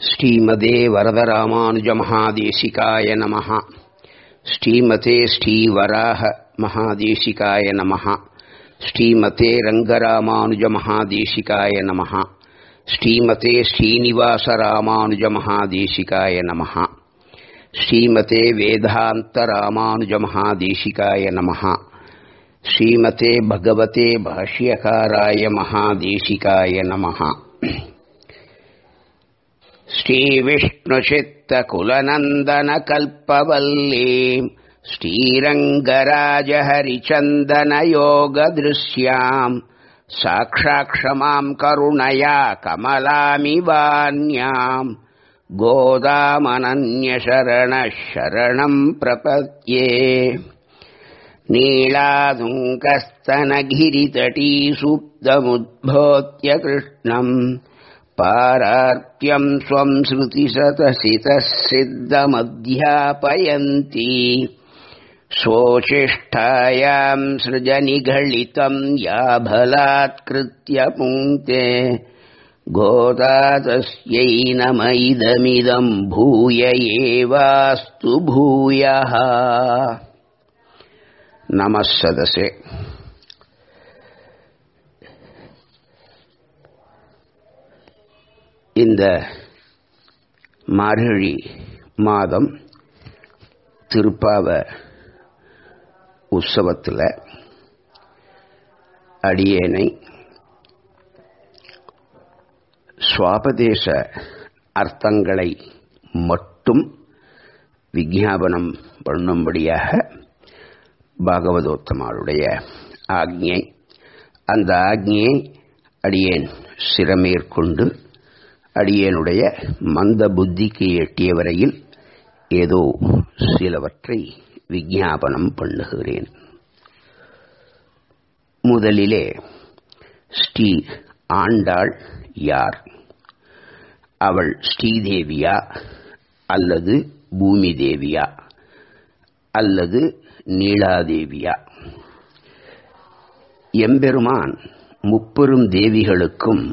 ஸ்ரீமதே வரதராமானுஜ மகாதேசிகாய நமः ஸ்ரீமதே ஸ்ரீவராக மகாதேசிகாய நமः ஸ்ரீமதே ரங்கராமானுஜ மகாதேசிகாய நமः ஸ்ரீமதே ஸ்ரீனிவாச ராமானுஜ மகாதேசிகாய நமः ஸ்ரீமதே வேதாந்த ராமானுஜ மகாதேசிகாய நமः ஸ்ரீமதே பகவதே பாஷ்யகாராய மகாதேசிகாய நமः श्रीविष्णुचित्तकुलनन्दनकल्पवल्लीम् श्रीरङ्गराजहरिचन्दनयोगदृश्याम् साक्षाक्षमाम् करुणया कमलामिवान्याम् गोदामनन्यशरणः शरणम् प्रपद्ये नीलादुङ्कस्तनगिरितटीसुप्तमुद्भोत्य कृष्णम् पारार्त्यम् स्वम् श्रुतिशतसितः सिद्धमध्यापयन्ती स्वोचिष्ठायाम् सृजनिघलितम् या बलात्कृत्य पुङ्क्ते गोदा तस्यै नम इदमिदम् भूय एवास्तु भूयः नमः सदसे இந்த மார்கழி மாதம் திருப்பாவ உற்சவத்தில் அடியேனை சுவாபதேச அர்த்தங்களை மட்டும் விஜாபனம் பண்ணும்படியாக பாகவதோத்தமாருடைய ஆக்ஞை அந்த ஆக்ஞையை அடியேன் சிரமேற்கொண்டு அடியனுடைய மந்த புத்திக்கு எட்டிய வரையில் ஏதோ சிலவற்றை விஜாபனம் பண்ணுகிறேன் முதலிலே ஸ்ரீ ஆண்டாள் யார் அவள் ஸ்ரீதேவியா அல்லது பூமி தேவியா அல்லது நீலாதேவியா எம்பெருமான் முப்பெரும் தேவிகளுக்கும்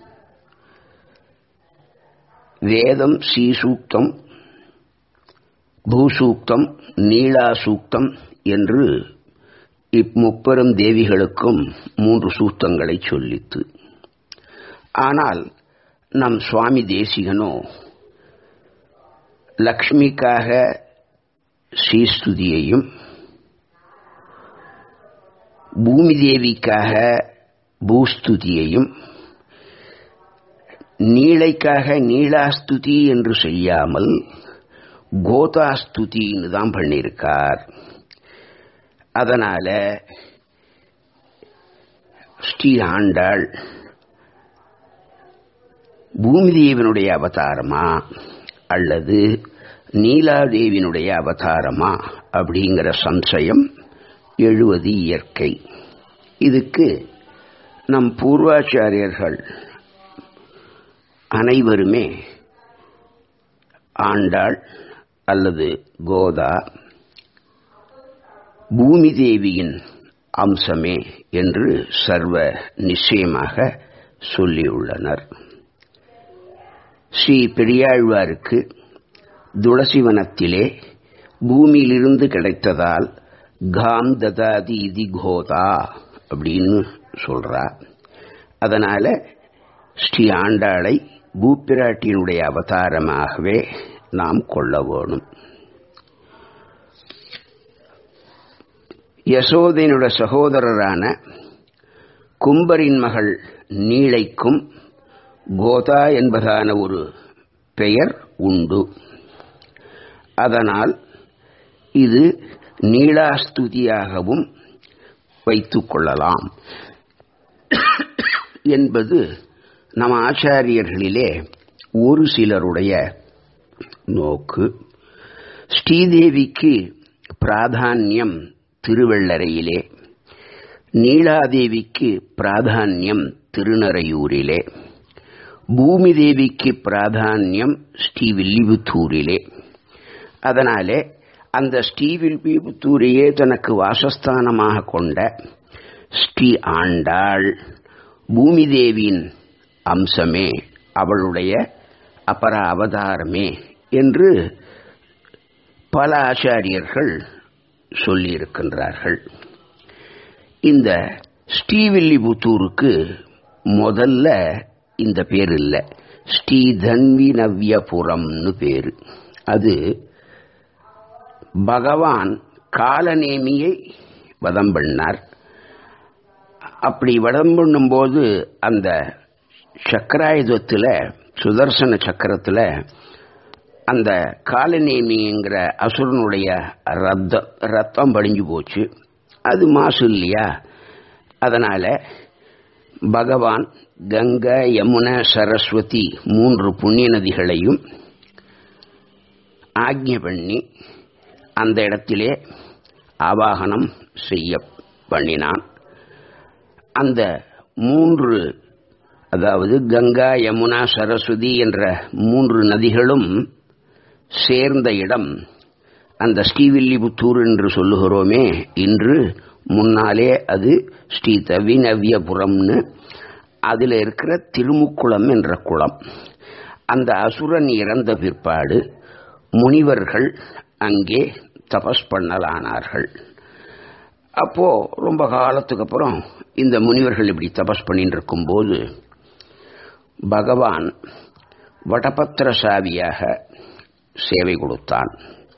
வேதம் ஸ்ரீசூக்தம் பூசூக்தம் நீலா சூக்தம் என்று இம்முப்பெரும் தேவிகளுக்கும் மூன்று சூக்தங்களை சொல்லித்து ஆனால் நம் சுவாமி தேசிகனோ லக்ஷ்மிக்காக ஸ்ரீஸ்துதியையும் பூமி தேவிக்காக பூஸ்துதியையும் நீளைக்காக நீளாஸ்துதி என்று செய்யாமல் கோதாஸ்துதின்னு தான் பண்ணியிருக்கார் அதனால ஸ்ரீ ஆண்டாள் பூமிதேவனுடைய அவதாரமா அல்லது நீலாதேவினுடைய அவதாரமா அப்படிங்கிற சம்சயம் எழுவது இயற்கை இதுக்கு நம் பூர்வாச்சாரியர்கள் அனைவருமே ஆண்டாள் அல்லது கோதா பூமி தேவியின் அம்சமே என்று சர்வ நிச்சயமாக சொல்லியுள்ளனர் ஸ்ரீ பெரியாழ்வாருக்கு துளசிவனத்திலே பூமியிலிருந்து கிடைத்ததால் காம் ததாதி இதி கோதா அப்படின்னு சொல்றா அதனால ஸ்ரீ ஆண்டாளை பூப்பிராட்டியினுடைய அவதாரமாகவே நாம் கொள்ள வேணும் யசோதையினுடைய சகோதரரான கும்பரின் மகள் நீளைக்கும் கோதா என்பதான ஒரு பெயர் உண்டு அதனால் இது நீளாஸ்துதியாகவும் வைத்துக் கொள்ளலாம் என்பது நம் ஆச்சாரியர்களிலே ஒரு சிலருடைய நோக்கு ஸ்ரீதேவிக்கு பிராதானியம் திருவள்ளரையிலே நீலாதேவிக்கு பிராதானியம் திருநறையூரிலே பூமி தேவிக்கு பிராதானியம் ஸ்ரீவில்லிபுத்தூரிலே அதனாலே அந்த ஸ்ரீவில்லிபுத்தூரையே தனக்கு வாசஸ்தானமாக கொண்ட ஸ்ரீ ஆண்டாள் பூமி தேவியின் அம்சமே அவளுடைய அபர அவதாரமே என்று பல ஆச்சாரியர்கள் சொல்லியிருக்கின்றார்கள் இந்த ஸ்ரீவில்லிபுத்தூருக்கு முதல்ல இந்த பேர் இல்லை ஸ்ரீதன்வி நவ்யபுரம்னு பேரு அது பகவான் காலநேமியை வதம் பண்ணார் அப்படி வதம் பண்ணும்போது அந்த சக்கராயுதத்தில் சுதர்சன சக்கரத்தில் அந்த காலநேமிங்கிற அசுரனுடைய ரத்தம் ரத்தம் படிஞ்சு போச்சு அது மாசு இல்லையா அதனால பகவான் கங்கா யமுனா சரஸ்வதி மூன்று புண்ணிய நதிகளையும் ஆக்ஞை பண்ணி அந்த இடத்திலே ஆவாகனம் செய்ய பண்ணினான் அந்த மூன்று அதாவது கங்கா யமுனா சரஸ்வதி என்ற மூன்று நதிகளும் சேர்ந்த இடம் அந்த ஸ்ரீவில்லிபுத்தூர் என்று சொல்லுகிறோமே இன்று முன்னாலே அது ஸ்ரீ தவிநவ்யபுரம்னு அதில் இருக்கிற திருமுக்குளம் என்ற குளம் அந்த அசுரன் இறந்த பிற்பாடு முனிவர்கள் அங்கே தபஸ் பண்ணலானார்கள் அப்போ ரொம்ப காலத்துக்கு அப்புறம் இந்த முனிவர்கள் இப்படி தபஸ் பண்ணிட்டு இருக்கும்போது பகவான் வடபத்திர சாவியாக சேவை கொடுத்தான்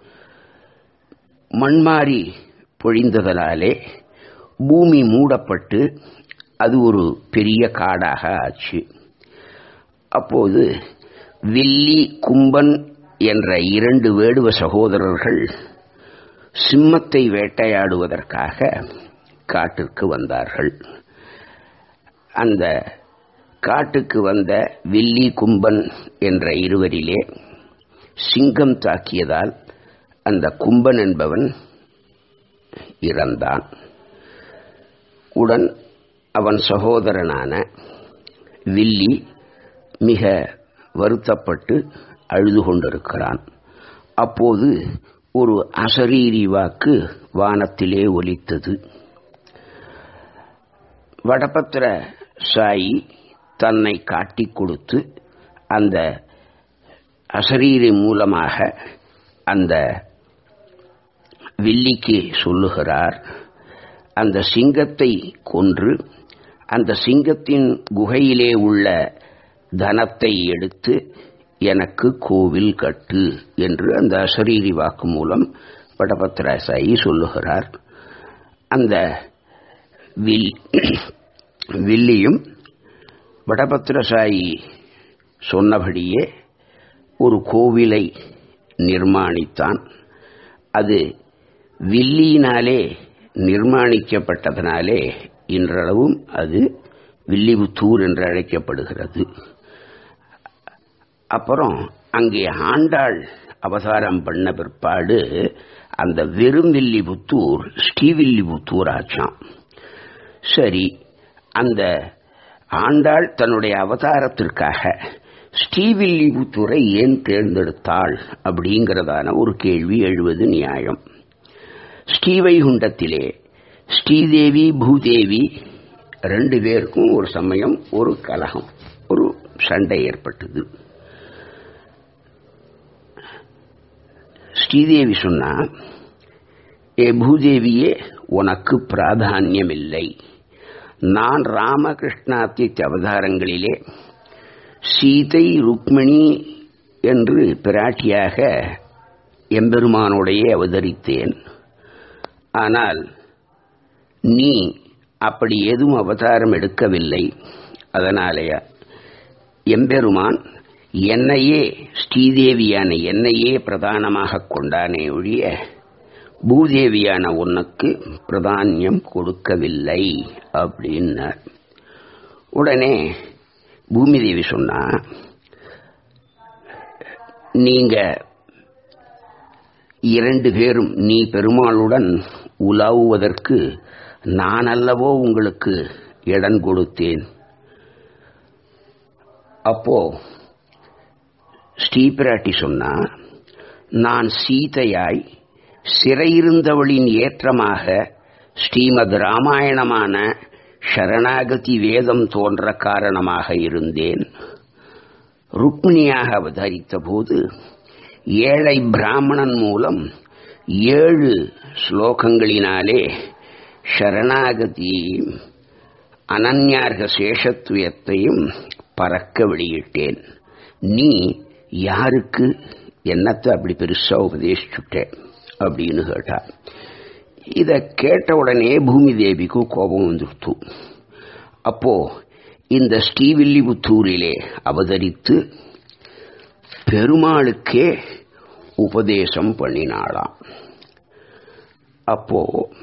மண்மாரி பொழிந்ததனாலே பூமி மூடப்பட்டு அது ஒரு பெரிய காடாக ஆச்சு அப்போது வில்லி கும்பன் என்ற இரண்டு வேடுவ சகோதரர்கள் சிம்மத்தை வேட்டையாடுவதற்காக காட்டிற்கு வந்தார்கள் அந்த காட்டுக்கு வந்த வில்லி கும்பன் என்ற இருவரிலே சிங்கம் தாக்கியதால் அந்த கும்பன் என்பவன் இறந்தான் உடன் அவன் சகோதரனான வில்லி மிக வருத்தப்பட்டு அழுது கொண்டிருக்கிறான் அப்போது ஒரு அசரீரி வாக்கு வானத்திலே ஒலித்தது வடபத்திர சாயி தன்னை காட்டிக் கொடுத்து அந்த அசரீரி மூலமாக அந்த வில்லிக்கு சொல்லுகிறார் அந்த சிங்கத்தை கொன்று அந்த சிங்கத்தின் குகையிலே உள்ள தனத்தை எடுத்து எனக்கு கோவில் கட்டு என்று அந்த அசரீரி வாக்கு மூலம் வடபத்திராசாயி சொல்லுகிறார் அந்த வில் வில்லியும் வடபத்திரசாயி சொன்னபடியே ஒரு கோவிலை நிர்மாணித்தான் அது வில்லியினாலே நிர்மாணிக்கப்பட்டதனாலே இன்றளவும் அது வில்லிபுத்தூர் என்று அழைக்கப்படுகிறது அப்புறம் அங்கே ஆண்டாள் அவதாரம் பண்ண பிற்பாடு அந்த வெறும் வில்லிபுத்தூர் ஸ்ரீவில்லிபுத்தூர் ஆச்சான் சரி அந்த ஆண்டாள் தன்னுடைய அவதாரத்திற்காக ஸ்ரீவில்லிபுத்தூரை ஏன் தேர்ந்தெடுத்தாள் அப்படிங்கிறதான ஒரு கேள்வி எழுவது நியாயம் ஸ்ரீவைகுண்டத்திலே ஸ்ரீதேவி பூதேவி ரெண்டு பேருக்கும் ஒரு சமயம் ஒரு கலகம் ஒரு சண்டை ஏற்பட்டது ஸ்ரீதேவி சொன்னா ஏ பூதேவியே உனக்கு பிராதானியம் இல்லை நான் ராமகிருஷ்ணாத்தி அவதாரங்களிலே சீதை ருக்மிணி என்று பிராட்டியாக எம்பெருமானோடையே அவதரித்தேன் ஆனால் நீ அப்படி எதுவும் அவதாரம் எடுக்கவில்லை அதனாலேய எம்பெருமான் என்னையே ஸ்ரீதேவியான என்னையே பிரதானமாக கொண்டானே ஒழிய பூதேவியான உனக்கு பிரதானியம் கொடுக்கவில்லை அப்படின்னார் உடனே பூமிதேவி சொன்னா நீங்க இரண்டு பேரும் நீ பெருமாளுடன் உலாவுவதற்கு நான் அல்லவோ உங்களுக்கு இடம் கொடுத்தேன் அப்போ ஸ்ரீபிராட்டி சொன்னா நான் சீதையாய் சிறையிருந்தவளின் ஏற்றமாக ஸ்ரீமத் ராமாயணமான ஷரணாகதி வேதம் தோன்ற காரணமாக இருந்தேன் ருக்மிணியாக அவதரித்த போது ஏழை பிராமணன் மூலம் ஏழு ஸ்லோகங்களினாலே சரணாகதி அனன்யார்க சேஷத்துவத்தையும் பறக்க வெளியிட்டேன் நீ யாருக்கு என்னத்தை அப்படி பெருசா உபதேசிச்சுட்ட அப்படின்னு கேட்டா இத கேட்ட உடனே பூமி தேவிக்கு கோபம் வந்துடுத்து அப்போ இந்த ஸ்ரீவில்லிபுத்தூரிலே அவதரித்து பெருமாளுக்கே உபதேசம் பண்ணினாளாம் அப்போ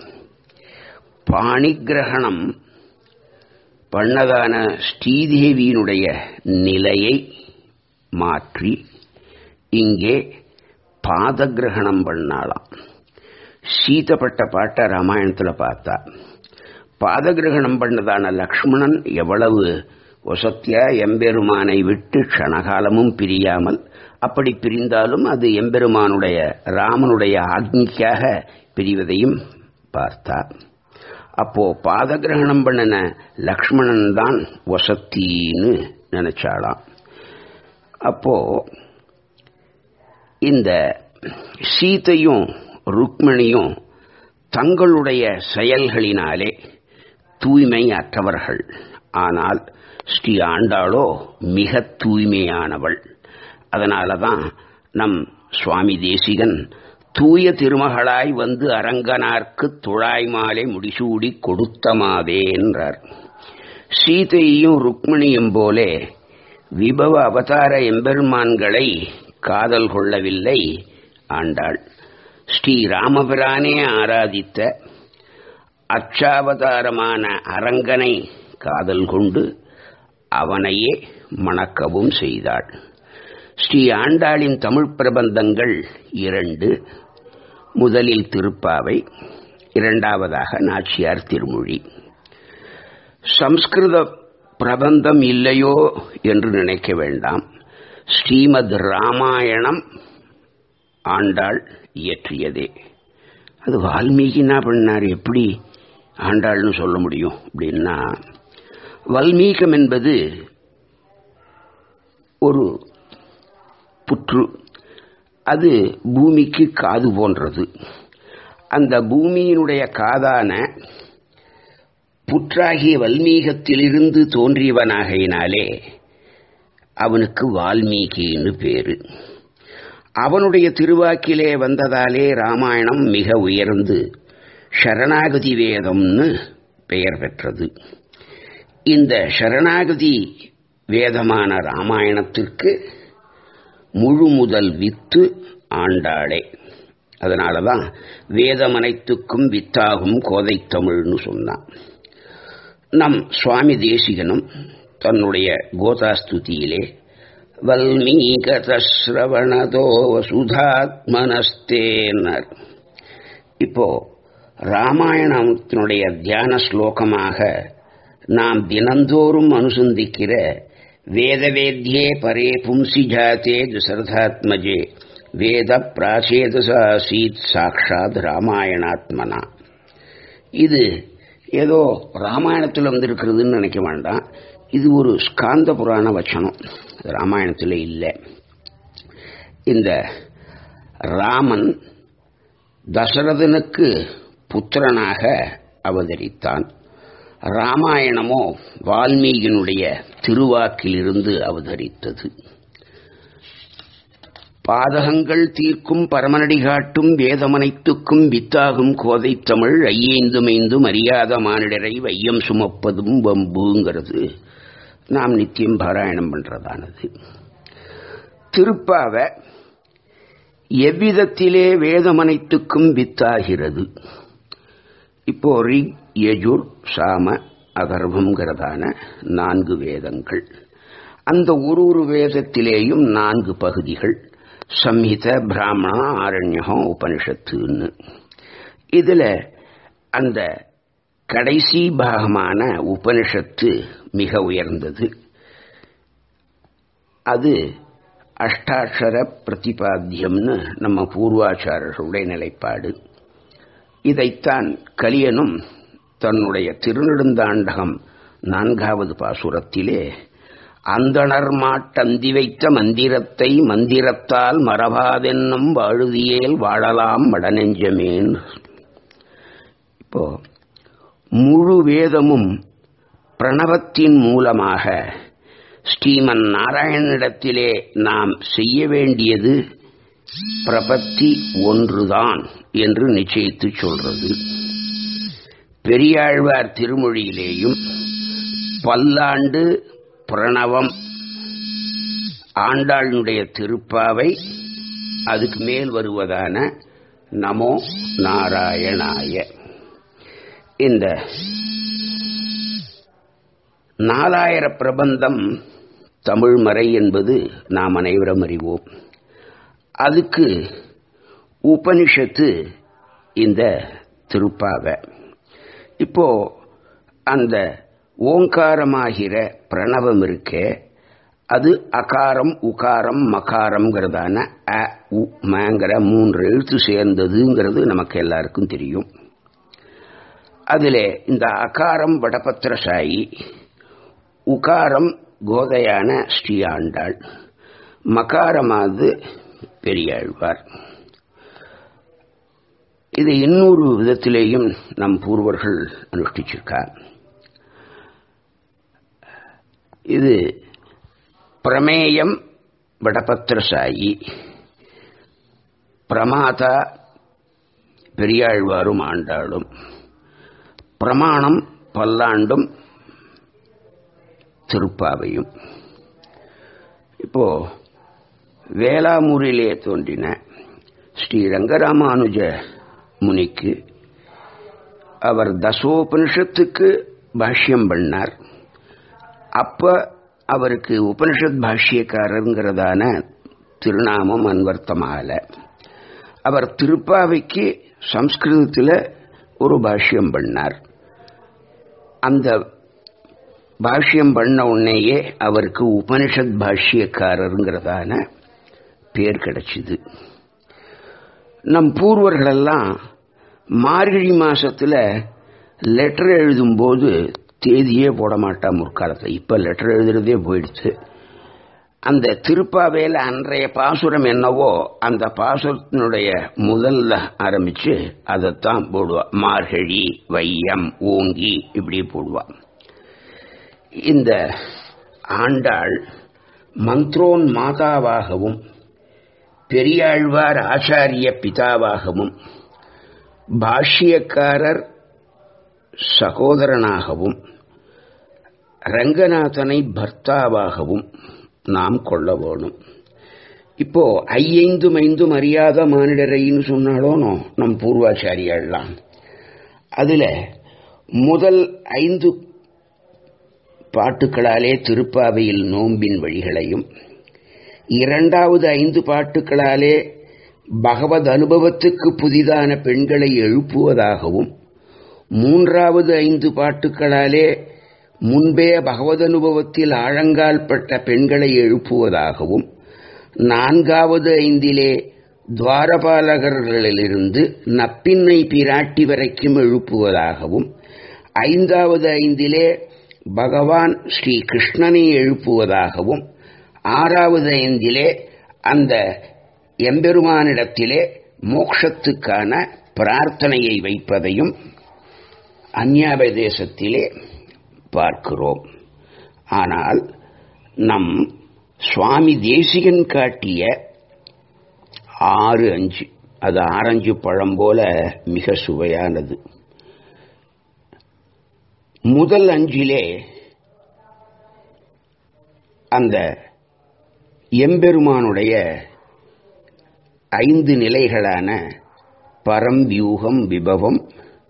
பாணிகிரகணம் பண்ணதான ஸ்ரீதேவியினுடைய நிலையை மாற்றி இங்கே பாதகிரகணம் பண்ணாளாம் சீதப்பட்ட பாட்டை ராமாயணத்தில் பார்த்தா பாதகிரகணம் பண்ணதான லக்ஷ்மணன் எவ்வளவு ஒசத்தியா எம்பெருமானை விட்டு க்ஷணகாலமும் பிரியாமல் அப்படி பிரிந்தாலும் அது எம்பெருமானுடைய ராமனுடைய ஆக்னிக்காக பிரிவதையும் பார்த்தார் அப்போ பாதகிரகணம் பண்ணின லக்ஷ்மணன் தான் வசத்தின்னு நினைச்சாளாம் அப்போ இந்த சீதையும் ருக்மணியும் தங்களுடைய செயல்களினாலே தூய்மை அற்றவர்கள் ஆனால் ஸ்ரீ ஆண்டாளோ மிக தூய்மையானவள் அதனால தான் நம் சுவாமி தேசிகன் தூய திருமகளாய் வந்து அரங்கனார்க்கு துழாய் மாலை முடிசூடி கொடுத்தமாதே என்றார் சீதையும் ருக்மிணியும் போலே விபவ அவதார எம்பெருமான்களை காதல் கொள்ளவில்லை ஆண்டாள் ஸ்ரீ ராமபிரானே ஆராதித்த அச்சாவதாரமான அரங்கனை காதல் கொண்டு அவனையே மணக்கவும் செய்தாள் ஸ்ரீ ஆண்டாளின் தமிழ் பிரபந்தங்கள் இரண்டு முதலில் திருப்பாவை இரண்டாவதாக நாச்சியார் திருமொழி சம்ஸ்கிருத பிரபந்தம் இல்லையோ என்று நினைக்க வேண்டாம் ஸ்ரீமத் ராமாயணம் ஆண்டாள் இயற்றியதே அது வால்மீகி என்ன பண்ணார் எப்படி ஆண்டாள்னு சொல்ல முடியும் அப்படின்னா வல்மீகம் என்பது ஒரு புற்று அது பூமிக்கு காது போன்றது அந்த பூமியினுடைய காதான புற்றாகிய வல்மீகத்திலிருந்து தோன்றியவனாகையினாலே அவனுக்கு வால்மீகின்னு பேரு அவனுடைய திருவாக்கிலே வந்ததாலே ராமாயணம் மிக உயர்ந்து சரணாகதி வேதம்னு பெயர் பெற்றது இந்த சரணாகதி வேதமான ராமாயணத்திற்கு முழு முதல் வித்து ஆண்டாளே அதனால தான் வேதம் அனைத்துக்கும் வித்தாகும் கோதை தமிழ்னு சொன்னான் நம் சுவாமி தேசிகனும் தன்னுடைய கோதாஸ்துதியிலே வல்மீகதஸ்ரவணதோ வசுதாத்மனஸ்தேனர் இப்போ ராமாயணத்தினுடைய தியான ஸ்லோகமாக நாம் தினந்தோறும் அனுசந்திக்கிற வேதவேத்யே பரே பும்சி ஜாத்தே தசரதாத்மஜே வேத பிராச்சேதசாசீத் சாட்சாத் ராமாயணாத்மனா இது ஏதோ ராமாயணத்தில் வந்திருக்கிறதுன்னு நினைக்க வேண்டாம் இது ஒரு ஸ்காந்த புராண வச்சனம் ராமாயணத்தில் இல்லை இந்த ராமன் தசரதனுக்கு புத்திரனாக அவதரித்தான் ராமாயணமோ வால்மீகினுடைய திருவாக்கிலிருந்து அவதரித்தது பாதகங்கள் தீர்க்கும் பரமனடி காட்டும் வேதமனைத்துக்கும் வித்தாகும் கோதை தமிழ் ஐயேந்துமைந்தும் அறியாத மானிடரை வையம் சுமப்பதும் வம்புங்கிறது நாம் நித்தியம் பாராயணம் பண்றதானது திருப்பாவ எவ்விதத்திலே வேதமனைத்துக்கும் வித்தாகிறது இப்போ ரிக் யஜுர் சாம அகர்வங்கிறதான நான்கு வேதங்கள் அந்த ஒரு ஒரு வேதத்திலேயும் நான்கு பகுதிகள் சம்ஹித பிராமணா ஆரண்யம் உபனிஷத்துன்னு இதுல அந்த கடைசி பாகமான உபனிஷத்து மிக உயர்ந்தது அது அஷ்டாட்சர பிரதிபாத்தியம்னு நம்ம பூர்வாச்சாரர்களுடைய நிலைப்பாடு இதைத்தான் கலியனும் தன்னுடைய திருநெடுந்தாண்டகம் நான்காவது பாசுரத்திலே அந்தணர் மாட்டந்தி வைத்த மந்திரத்தை மந்திரத்தால் மறவாதென்னும் வாழுதியேல் வாழலாம் மடநெஞ்சமேன் இப்போ முழு வேதமும் பிரணவத்தின் மூலமாக ஸ்ரீமன் நாராயணனிடத்திலே நாம் செய்ய வேண்டியது பிரபத்தி ஒன்றுதான் என்று நிச்சயித்து சொல்றது பெரியாழ்வார் திருமொழியிலேயும் பல்லாண்டு பிரணவம் ஆண்டாளுடைய திருப்பாவை அதுக்கு மேல் வருவதான நமோ நாராயணாய இந்த நாலாயிர பிரபந்தம் தமிழ்மறை என்பது நாம் அனைவரும் அறிவோம் அதுக்கு உபனிஷத்து இந்த திருப்பாவை இப்போ அந்த ஓங்காரமாகிற பிரணவம் இருக்கே அது அகாரம் உகாரம் மகாரம்ங்கிறதான அ உ மங்கிற மூன்று எழுத்து சேர்ந்ததுங்கிறது நமக்கு எல்லாருக்கும் தெரியும் அதில் இந்த அகாரம் வடபத்திரசாயி உகாரம் கோதையான ஸ்ரீ ஆண்டாள் மகாரமாவது பெரியாழ்வார் இது இன்னொரு விதத்திலேயும் நம் பூர்வர்கள் அனுஷ்டிச்சிருக்கார் இது பிரமேயம் வடபத்திரசாயி பிரமாதா பெரியாழ்வாரும் ஆண்டாளும் பிரமாணம் பல்லாண்டும் திருப்பாவையும் இப்போ வேளாமூரிலே தோன்றின ஸ்ரீ ரங்கராமானுஜ முனிக்கு அவர் தசோபனிஷத்துக்கு பாஷ்யம் பண்ணார் அப்ப அவருக்கு உபனிஷத் பாஷ்யக்காரருங்கிறதான திருநாமம் அன்வர்த்தமாகல அவர் திருப்பாவைக்கு சம்ஸ்கிருதத்தில் ஒரு பாஷ்யம் பண்ணார் அந்த பாஷ்யம் பண்ண உடனேயே அவருக்கு உபனிஷத் பாஷ்யக்காரருங்கிறதான பேர் கிடைச்சிது நம் பூர்வர்களெல்லாம் மார்கழி மாசத்துல லெட்டர் எழுதும்போது தேதியே போட மாட்டா முற்காலத்தில் இப்போ லெட்டர் எழுதுறதே போயிடுச்சு அந்த திருப்பாவையில் அன்றைய பாசுரம் என்னவோ அந்த பாசுரத்தினுடைய முதல்ல ஆரம்பிச்சு அதைத்தான் போடுவா மார்கழி வையம் ஓங்கி இப்படி போடுவா இந்த ஆண்டாள் மந்த்ரோன் மாதாவாகவும் பெரியாழ்வார் ஆச்சாரிய பிதாவாகவும் பாஷ்யக்காரர் சகோதரனாகவும் ரங்கநாதனை பர்த்தாவாகவும் நாம் கொள்ள வேணும் இப்போ ஐயைந்தும் ஐந்தும் அறியாத மானிடரைன்னு சொன்னாலோனோ நம் பூர்வாச்சாரியெல்லாம் அதுல முதல் ஐந்து பாட்டுக்களாலே திருப்பாவையில் நோம்பின் வழிகளையும் இரண்டாவது ஐந்து பாட்டுக்களாலே பகவத் அனுபவத்துக்கு புதிதான பெண்களை எழுப்புவதாகவும் மூன்றாவது ஐந்து பாட்டுக்களாலே முன்பே பகவத் அனுபவத்தில் ஆழங்கால் பட்ட பெண்களை எழுப்புவதாகவும் நான்காவது ஐந்திலே துவாரபாலகர்களிலிருந்து நப்பின்னை பிராட்டி வரைக்கும் எழுப்புவதாகவும் ஐந்தாவது ஐந்திலே பகவான் ஸ்ரீ கிருஷ்ணனை எழுப்புவதாகவும் ஆறாவது ஐந்திலே அந்த எம்பெருமானிடத்திலே மோக்ஷத்துக்கான பிரார்த்தனையை வைப்பதையும் அந்நியாபதேசத்திலே பார்க்கிறோம் ஆனால் நம் சுவாமி தேசிகன் காட்டிய ஆறு அஞ்சு அது ஆரஞ்சு பழம் போல மிக சுவையானது முதல் அஞ்சிலே அந்த எம்பெருமானுடைய ஐந்து நிலைகளான பரம் வியூகம் விபவம்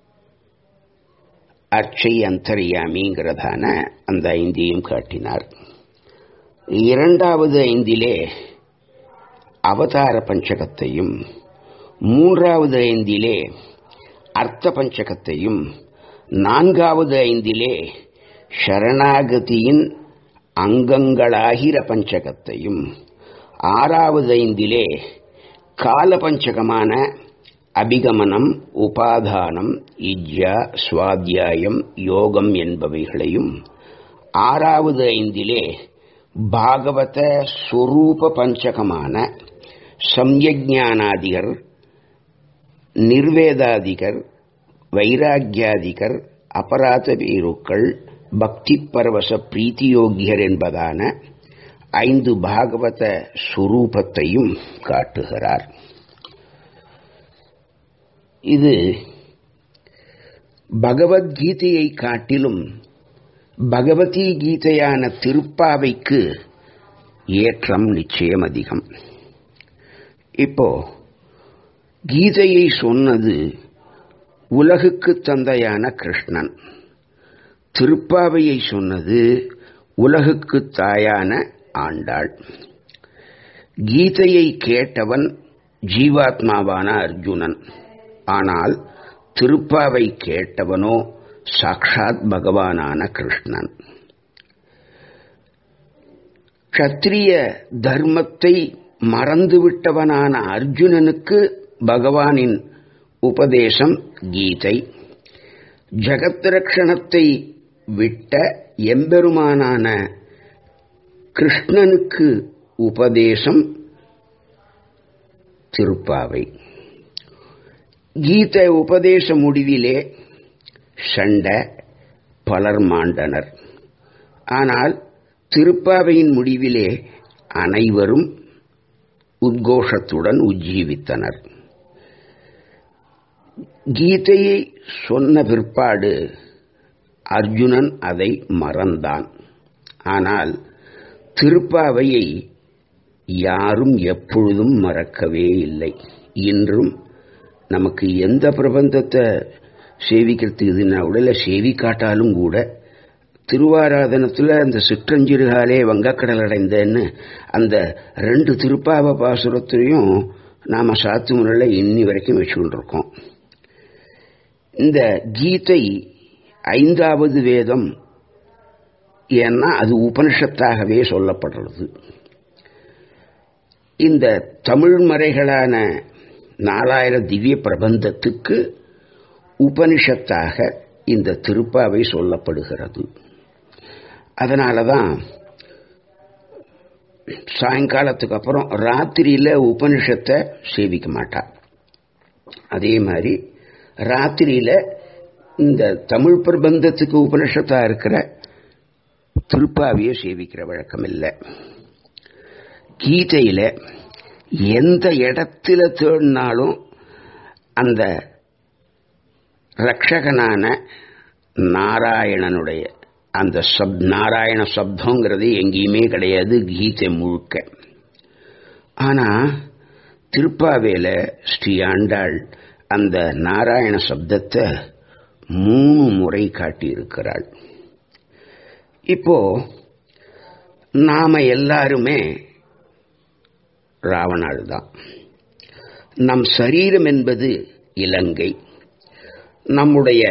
அர்ச்சை அந்தரியாமிங்கிறதான அந்த ஐந்தையும் காட்டினார் இரண்டாவது ஐந்திலே அவதார பஞ்சகத்தையும் மூன்றாவது ஐந்திலே அர்த்த பஞ்சகத்தையும் நான்காவது ஐந்திலே சரணாகதியின் அங்கங்களாகிற பஞ்சகத்தையும் ஆறாவது ஐந்திலே கால பஞ்சகமான அபிகமனம் உபாதானம் இஜ்ஜா சுவாத்தியாயம் யோகம் என்பவைகளையும் ஆறாவது ஐந்திலே பாகவத ஸ்வரூப பஞ்சகமான சம்யஜானாதிகர் நிர்வேதாதிகர் வைராக்கியாதிகர் அபராத வீருக்கள் பக்தி பரவச பிரீத்தியோகியர் என்பதான ஐந்து பாகவத சுரூபத்தையும் காட்டுகிறார் இது பகவத்கீதையை காட்டிலும் பகவதி கீதையான திருப்பாவைக்கு ஏற்றம் நிச்சயம் அதிகம் இப்போ கீதையை சொன்னது உலகுக்கு தந்தையான கிருஷ்ணன் திருப்பாவையை சொன்னது உலகுக்கு தாயான ஆண்டாள் கீதையை கேட்டவன் ஜீவாத்மாவான அர்ஜுனன் ஆனால் திருப்பாவை கேட்டவனோ சாக்ஷாத் பகவானான கிருஷ்ணன் கத்திரிய தர்மத்தை மறந்துவிட்டவனான அர்ஜுனனுக்கு பகவானின் உபதேசம் கீதை ஜகத்ரக்ஷணத்தை விட்ட எம்பெருமானான கிருஷ்ணனுக்கு உபதேசம் திருப்பாவை கீதை உபதேச முடிவிலே சண்ட பலர் மாண்டனர் ஆனால் திருப்பாவையின் முடிவிலே அனைவரும் உத்கோஷத்துடன் உஜ்ஜீவித்தனர் கீதையை சொன்ன பிற்பாடு அர்ஜுனன் அதை மறந்தான் ஆனால் திருப்பாவையை யாரும் எப்பொழுதும் மறக்கவே இல்லை இன்றும் நமக்கு எந்த பிரபந்தத்தை சேவிக்கிறதுக்கு இதுனா உடல சேவிக்காட்டாலும் கூட திருவாராதனத்தில் அந்த சிற்றஞ்சிறுகாலே வங்கக்கடல் அடைந்தன்னு அந்த ரெண்டு திருப்பாவ பாசுரத்திலையும் நாம் சாத்து முறையில் இன்னி வரைக்கும் வச்சுக்கிட்டு இருக்கோம் இந்த கீதை ஐந்தாவது வேதம் ஏன்னா அது உபனிஷத்தாகவே சொல்லப்படுறது இந்த தமிழ் மறைகளான நாலாயிரம் திவ்ய பிரபந்தத்துக்கு உபனிஷத்தாக இந்த திருப்பாவை சொல்லப்படுகிறது அதனால தான் சாயங்காலத்துக்கு அப்புறம் ராத்திரியில் உபனிஷத்தை சேவிக்க மாட்டா அதே மாதிரி ராத்திரியில் இந்த தமிழ் பிரபந்தத்துக்கு உபனிஷத்தாக இருக்கிற திருப்பாவையை சேவிக்கிற வழக்கம் இல்லை கீதையில் எந்த இடத்துல தேடினாலும் அந்த ரக்ஷகனான நாராயணனுடைய அந்த சப் நாராயண சப்தங்கிறது எங்கேயுமே கிடையாது கீதை முழுக்க ஆனால் திருப்பாவேல ஸ்ரீ ஆண்டாள் அந்த நாராயண சப்தத்தை மூணு முறை காட்டியிருக்கிறாள் இப்போ நாம எல்லாருமே ராவணாள் தான் நம் சரீரம் என்பது இலங்கை நம்முடைய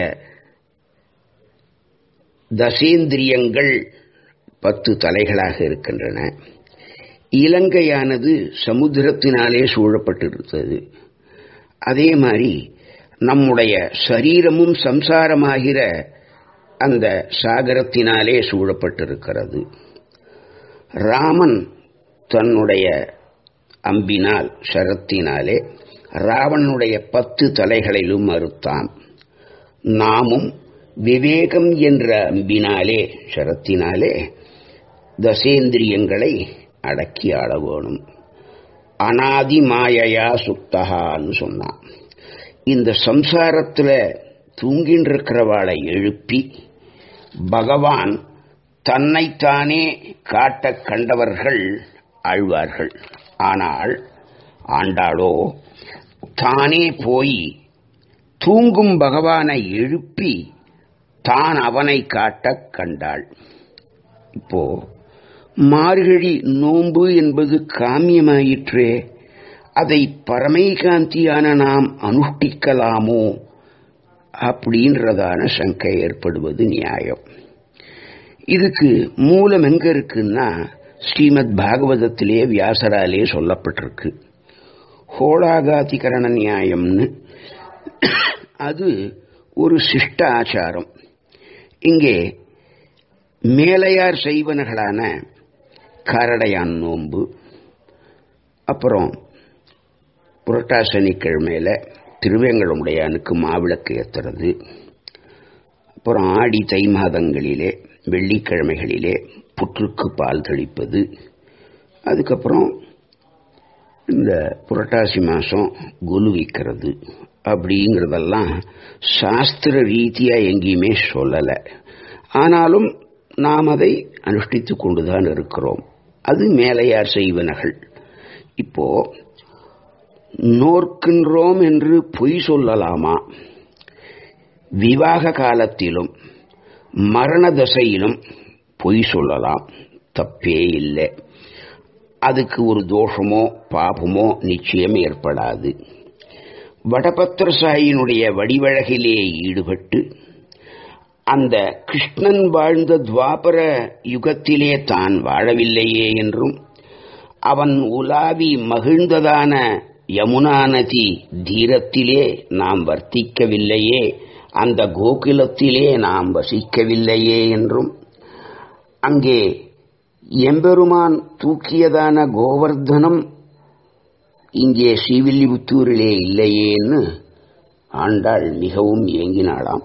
தசேந்திரியங்கள் பத்து தலைகளாக இருக்கின்றன இலங்கையானது சமுத்திரத்தினாலே சூழப்பட்டிருந்தது அதே மாதிரி நம்முடைய சரீரமும் சம்சாரமாகிற அந்த சாகரத்தினாலே சூழப்பட்டிருக்கிறது ராமன் தன்னுடைய அம்பினால் சரத்தினாலே ராவனுடைய பத்து தலைகளிலும் மறுத்தான் நாமும் விவேகம் என்ற அம்பினாலே சரத்தினாலே தசேந்திரியங்களை அடக்கி ஆள வேணும் அனாதி மாயையா சுத்தகான்னு சொன்னான் இந்த சம்சாரத்தில் தூங்கின்னு இருக்கிறவாளை எழுப்பி பகவான் தன்னைத்தானே காட்ட கண்டவர்கள் ஆழ்வார்கள் ஆனால் ஆண்டாளோ தானே போய் தூங்கும் பகவானை எழுப்பி தான் அவனை காட்ட கண்டாள் இப்போ மார்கழி நோன்பு என்பது காமியமாயிற்றே அதை பரமைகாந்தியான நாம் அனுஷ்டிக்கலாமோ அப்படின்றதான சங்கை ஏற்படுவது நியாயம் இதுக்கு மூலம் எங்க இருக்குன்னா ஸ்ரீமத் பாகவதத்திலே வியாசராலே சொல்லப்பட்டிருக்கு ஹோளாகாதிகரண நியாயம்னு அது ஒரு சிஷ்ட ஆச்சாரம் இங்கே மேலையார் செய்வனர்களான காரடையான் நோன்பு அப்புறம் புரட்டா சனிக்கிழமையில் திருவேங்கடமுடையானுக்கு மாவிளக்கு ஏற்றுறது அப்புறம் ஆடி தை மாதங்களிலே வெள்ளிக்கிழமைகளிலே புற்றுக்கு பால் தெளிப்பது அதுக்கப்புறம் இந்த புரட்டாசி மாதம் குலு வைக்கிறது அப்படிங்கிறதெல்லாம் சாஸ்திர ரீதியாக எங்கேயுமே சொல்லலை ஆனாலும் நாம் அதை அனுஷ்டித்து கொண்டுதான் இருக்கிறோம் அது மேலையார் செய்வனகள் இப்போ நோர்க்கின்றோம் என்று பொய் சொல்லலாமா விவாக காலத்திலும் மரண தசையிலும் பொய் சொல்லலாம் தப்பே இல்லை அதுக்கு ஒரு தோஷமோ பாபமோ நிச்சயம் ஏற்படாது வடபத்திரசாயினுடைய வடிவழகிலே ஈடுபட்டு அந்த கிருஷ்ணன் வாழ்ந்த துவாபர யுகத்திலே தான் வாழவில்லையே என்றும் அவன் உலாவி மகிழ்ந்ததான யமுனா நதி தீரத்திலே நாம் வர்த்திக்கவில்லையே அந்த கோகுலத்திலே நாம் வசிக்கவில்லையே என்றும் அங்கே எம்பெருமான் தூக்கியதான கோவர்தனம் இங்கே ஸ்ரீவில்லிபுத்தூரிலே இல்லையேன்னு ஆண்டாள் மிகவும் ஏங்கினாளாம்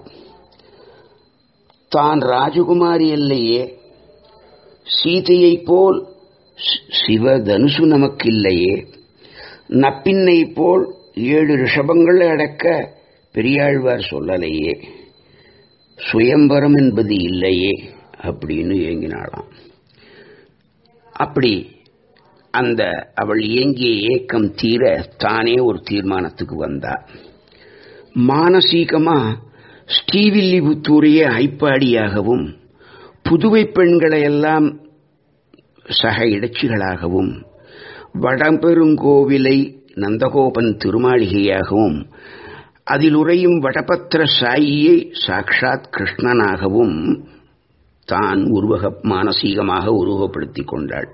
தான் ராஜகுமாரி அல்லையே சீதையைப் போல் சிவதனுசு நமக்கில்லையே நப்பின்னை போல் ஏழு ரிஷபங்கள் அடக்க பெரியாழ்வார் சொல்லலையே சுயம்பரம் என்பது இல்லையே அப்படின்னு ஏங்கினாளாம் அப்படி அந்த அவள் ஏங்கிய ஏக்கம் தீர தானே ஒரு தீர்மானத்துக்கு வந்தா மானசீகமா ஸ்ரீவில்லிபுத்தூரையே ஐப்பாடியாகவும் புதுவை பெண்களையெல்லாம் சக இடைச்சிகளாகவும் வடபெருங்கோவிலை நந்தகோபன் திருமாளிகையாகவும் அதில் உரையும் வடபத்திர சாயியை சாக்ஷாத் கிருஷ்ணனாகவும் தான் உருவக மானசீகமாக உருவப்படுத்திக் கொண்டாள்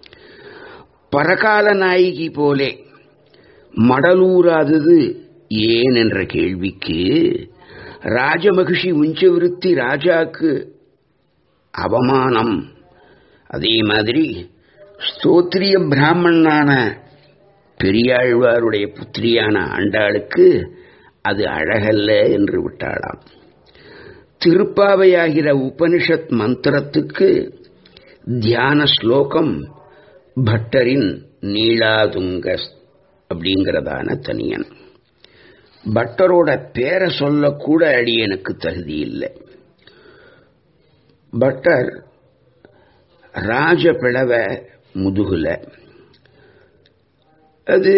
பரகால நாயகி போலே மடலூராதது ஏன் என்ற கேள்விக்கு ராஜமகிஷி உஞ்சவிருத்தி ராஜாக்கு அவமானம் அதே மாதிரி ஸ்தோத்திரிய பிராமணனான பெரியாழ்வாருடைய புத்திரியான ஆண்டாளுக்கு அது அழகல்ல என்று விட்டாளாம் திருப்பாவையாகிற உபனிஷத் மந்திரத்துக்கு தியான ஸ்லோகம் பட்டரின் நீளாதுங்க அப்படிங்கிறதான தனியன் பட்டரோட பேரை சொல்லக்கூட அடியனுக்கு தகுதி இல்லை பட்டர் ராஜ பிளவ முதுகுல அது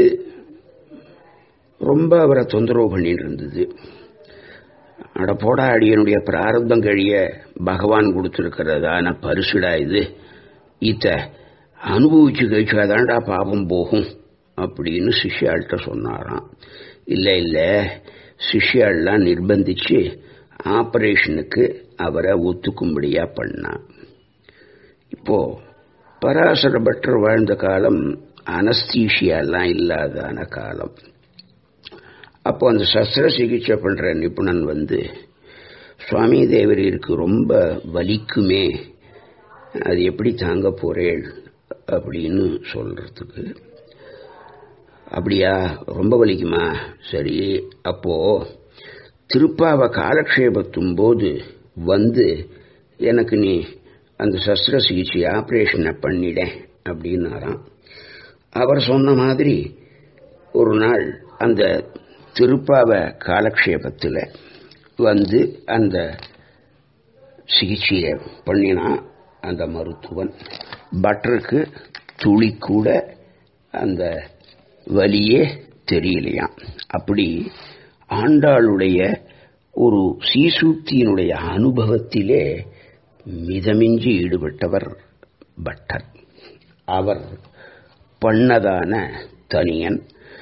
ரொம்ப அவரை தொந்தரவு பண்ணிட்டு இருந்தது அட போடா அடியனுடைய பிராரப்தம் கழிய பகவான் கொடுத்துருக்கிறதான பரிசுடா இது இத்த அனுபவிச்சு கழிச்சாதான்டா பாபம் போகும் அப்படின்னு சிஷ்யாள்கிட்ட சொன்னாராம் இல்லை இல்லை சிஷ்யாள்லாம் நிர்பந்திச்சு ஆபரேஷனுக்கு அவரை ஒத்துக்கும்படியா பண்ணான் இப்போ பராசர பட்டர் வாழ்ந்த காலம் அனஸ்தீஷியாலாம் இல்லாதான காலம் அப்போ அந்த சஸ்திர சிகிச்சை பண்ற நிபுணன் வந்து சுவாமி தேவரீருக்கு ரொம்ப வலிக்குமே அது எப்படி தாங்க போறேள் அப்படின்னு சொல்றதுக்கு அப்படியா ரொம்ப வலிக்குமா சரி அப்போ திருப்பாவை காலக்ஷேபத்தும் போது வந்து எனக்கு நீ அந்த சஸ்திர சிகிச்சை ஆப்ரேஷனை பண்ணிட அப்படின்னாராம் அவர் சொன்ன மாதிரி ஒரு நாள் அந்த திருப்பாவ காலக்ஷேபத்தில் வந்து அந்த சிகிச்சையை பண்ணினா அந்த மருத்துவன் பட்டருக்கு துளி கூட அந்த வலியே தெரியலையாம் அப்படி ஆண்டாளுடைய ஒரு சீசூக்தியினுடைய அனுபவத்திலே மிதமின்றி ஈடுபட்டவர் பட்டர் அவர் பண்ணதான தனியன்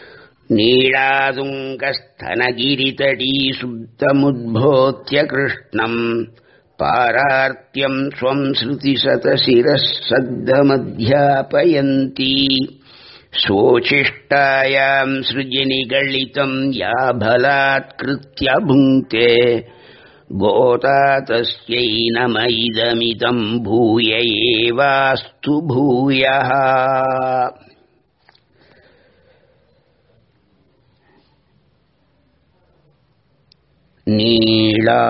நீளாதுங்கஸ்தனகிரிதடீ சுத்தமுத்போத்திய கிருஷ்ணம் பாரார்த்தியம் ஸ்வம் ஸ்ருதிசதசிரः சத்தமத்தியாபயந்தி स्वोचिष्टायाम् सृजि निगलितम् या बलात्कृत्य भुङ्क्ते गोता तस्यै नम इदमिदम् भूय एवास्तु भूयः நீளா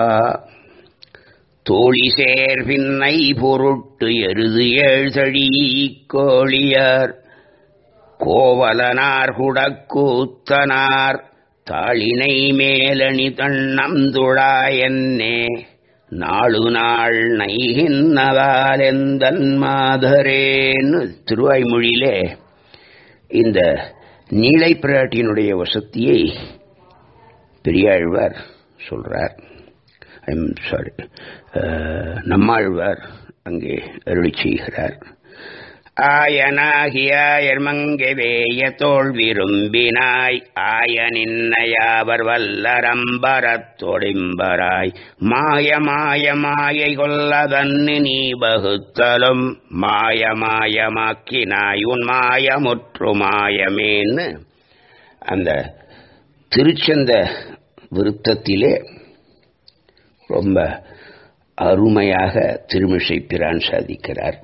தோழி சேர்பின்னை பொருட்டு எருது ஏழ்தழி கோழியார் கோவலனார் குடக்கூத்தனார் தாளினை மேலணி தன்னந்துழாயன்னே நாளு நாள் நைகின்னவாலெந்தன் மாதரேன்னு திருவாய்மொழியிலே இந்த நீளை பிராட்டியினுடைய வசத்தியை பெரியாழ்வார் சொல்றார் ஐம் சாரி நம்மாழ்வார் அங்கே அருளி செய்கிறார் ஆயனாகியாயர் மங்கவேய தோல் விரும்பினாய் ஆயனின்னையாவர் வல்லரம்பரத்தொடிம்பராய் மாய மாய மாயை கொல்லதன்னு நீ பகுத்தலும் மாய மாயமாக்கினாய் உன் மாயமுற்று மாயமேன்னு அந்த திருச்சந்த விருத்தத்திலே ரொம்ப அருமையாக திருமிசை பிரான் சாதிக்கிறார்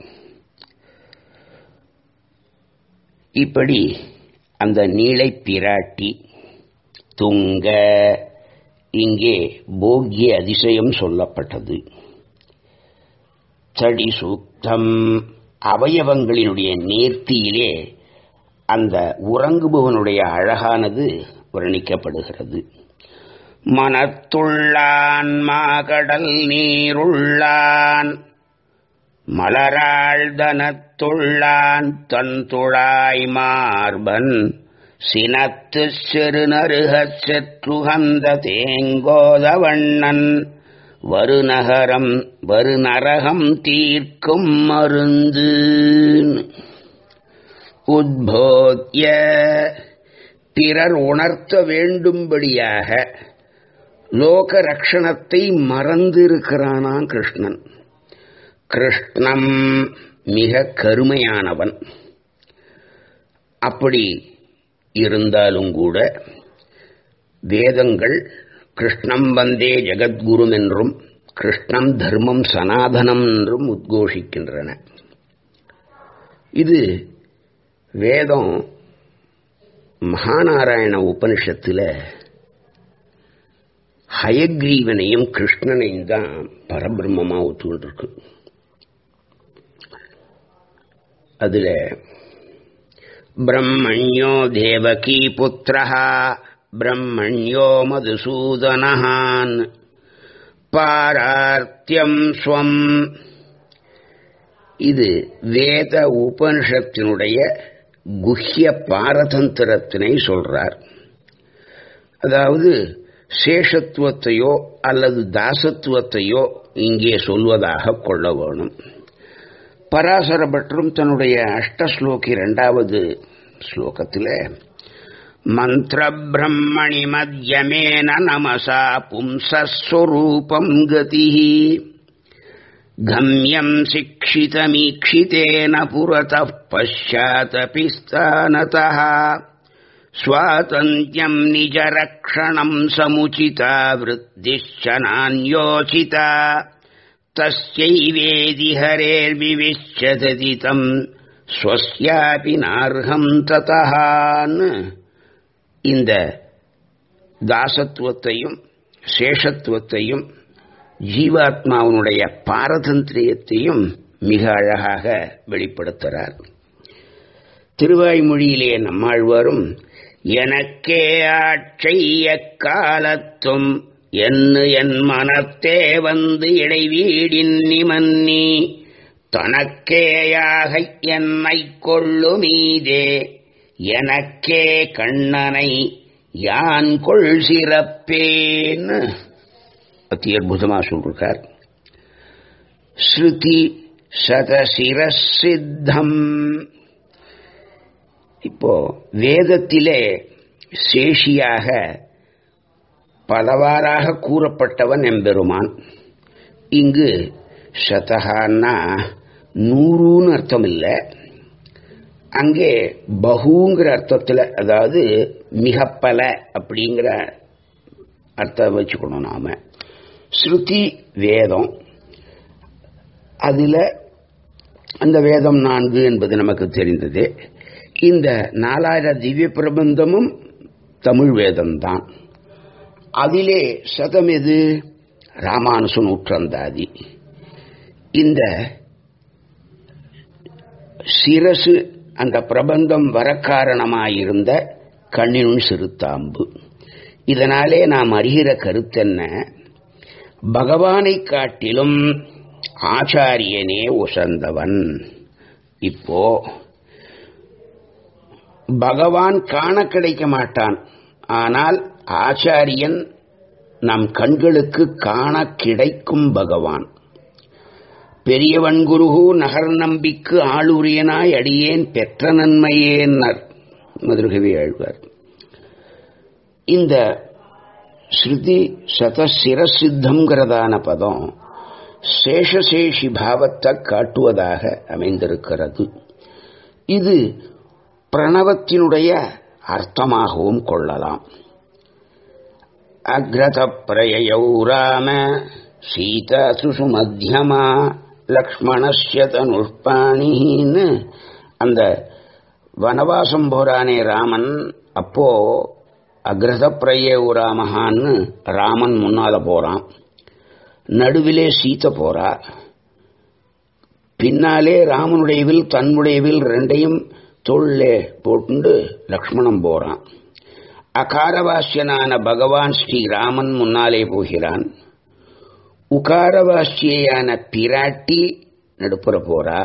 இப்படி அந்த நீளை பிராட்டி துங்க இங்கே போக்கிய அதிசயம் சொல்லப்பட்டது தடி சூக்தம் அவயவங்களினுடைய நேர்த்தியிலே அந்த உறங்குபவனுடைய அழகானது வர்ணிக்கப்படுகிறது மனத்துள்ளான் மாகடல் நீருள்ளான் மலராழ்தனத்துள்ளான் தன் துழாய் மார்பன் சினத்து சிறுநருகச் செற்றுகந்த தேங்கோதவண்ணன் வருநகரம் வருநரகம் தீர்க்கும் மருந்து உத்போத்ய பிறர் உணர்த்த வேண்டும்படியாக லோக ரக்ஷணத்தை மறந்திருக்கிறானாம் கிருஷ்ணன் கிருஷ்ணம் மிக கருமையானவன் அப்படி இருந்தாலும் கூட வேதங்கள் கிருஷ்ணம் வந்தே ஜெகத்குரும் என்றும் கிருஷ்ணம் தர்மம் சனாதனம் என்றும் உத்கோஷிக்கின்றன இது வேதம் மகாநாராயண உபனிஷத்தில் ஹயக்ரீவனையும் கிருஷ்ணனையும் தான் பரபிரம்மமாக ஒத்துக்கிட்டு அதில் பிரம்மண்யோ தேவகி புத்திரா பிரம்மண்யோ மதுசூதனஹான் பாரார்த்தியம் ஸ்வம் இது வேத உபனிஷத்தினுடைய குஹ்ய பாரதந்திரத்தினை சொல்றார் அதாவது சேஷத்துவத்தையோ அல்லது தாசத்துவத்தையோ இங்கே சொல்வதாக கொள்ள வேணும் பராசர பற்றும் தன்னுடைய அஷ்டஸ்லோகி இரண்டாவது ஸ்லோகத்தில் மந்திர பிரம்மணி மத்தியமேன நமசா பும்சஸ்வரூபம் கதி கம்யம் சிக்ஷிதமீக்ஷிதேன புரதः பश्चातपि स्थानतः स्वातन्त्र्यम् निजरक्षणम् समुचिता वृद्धिश्च नान्योचिता तस्यैवेदि हरेर्विविश्यदति तम् स्वस्यापि नार्हम् ततः இந்த தாசத்துவத்தையும் சேஷத்துவத்தையும் ஜீவாத்மாவனுடைய பாரதந்திரியத்தையும் மிக அழகாக வெளிப்படுத்துகிறார் திருவாய்மொழியிலே நம்மாழ்வாரும் எனக்கே ஆட்செய்ய காலத்தும் என்று என் மனத்தே வந்து இடைவீடின் நிமன்னி தனக்கேயாக என்னை கொள்ளுமீதே எனக்கே கண்ணனை யான் கொள் சிறப்பேன்னு அத்தி அற்புதமாக சொல்றார் ஸ்ருதி சதசிரசித்தம் இப்போ வேதத்திலே சேஷியாக பலவாறாக கூறப்பட்டவன் எம்பெருமான் இங்கு சதகான்னா நூறுன்னு அர்த்தம் இல்லை அங்கே பகுங்கிற அர்த்தத்தில் அதாவது மிகப்பல அப்படிங்கிற அர்த்தம் வச்சுக்கணும் நாம ஸ்ருதி வேதம் அதில் அந்த வேதம் நான்கு என்பது நமக்கு தெரிந்தது இந்த நாலாயிரம் திவ்ய பிரபந்தமும் தமிழ் வேதம்தான் அதிலே சதம் எது ராமானுச நூற்றந்தாதி இந்த சிரசு அந்த பிரபந்தம் வர காரணமாயிருந்த கண்ணினுள் சிறுத்தாம்பு இதனாலே நாம் அறிகிற கருத்தென்ன பகவானை காட்டிலும் ஆச்சாரியனே உசந்தவன் இப்போ பகவான் காண கிடைக்க மாட்டான் ஆனால் ஆச்சாரியன் நம் கண்களுக்கு காண கிடைக்கும் பகவான் பெரியவன் குருகு நகர் நம்பிக்கு ஆளுரியனாய் அடியேன் பெற்ற நன்மையேன்னர் மதுரகவி ஆழ்வார் இந்த ஸ்ருதி சதசிரசித்தம்ங்கிறதான பதம் சேஷசேஷி பாவத்தை காட்டுவதாக அமைந்திருக்கிறது இது பிரணவத்தினுடைய அர்த்தமாகவும் கொள்ளலாம் அக்ரத பிரயயௌ ராம சீதாசுஷு மத்தியமா லக்ஷ்மணஸ்ய தனுஷ்பாணின்னு அந்த வனவாசம் போறானே ராமன் அப்போ அக்ரத பிரயேவு ராமஹான்னு ராமன் முன்னால போறான் நடுவிலே சீத்தை போறா பின்னாலே ராமனுடைய வில் தன்னுடைய வில் ரெண்டையும் தோளிலே போட்டு லக்ஷ்மணன் போறான் அகாரவாசியனான பகவான் ஸ்ரீராமன் முன்னாலே போகிறான் உகாரவாசியான பிராட்டி நடுப்புற போறா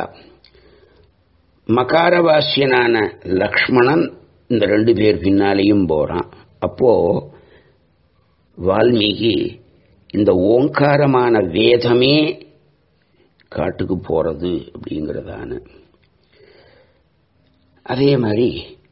மகாரவாசியனான லக்ஷ்மணன் இந்த ரெண்டு பேர் பின்னாலேயும் போறான் அப்போ வால்மீகி இந்த ஓங்காரமான வேதமே காட்டுக்கு போறது அப்படிங்கிறதான அதே மாதிரி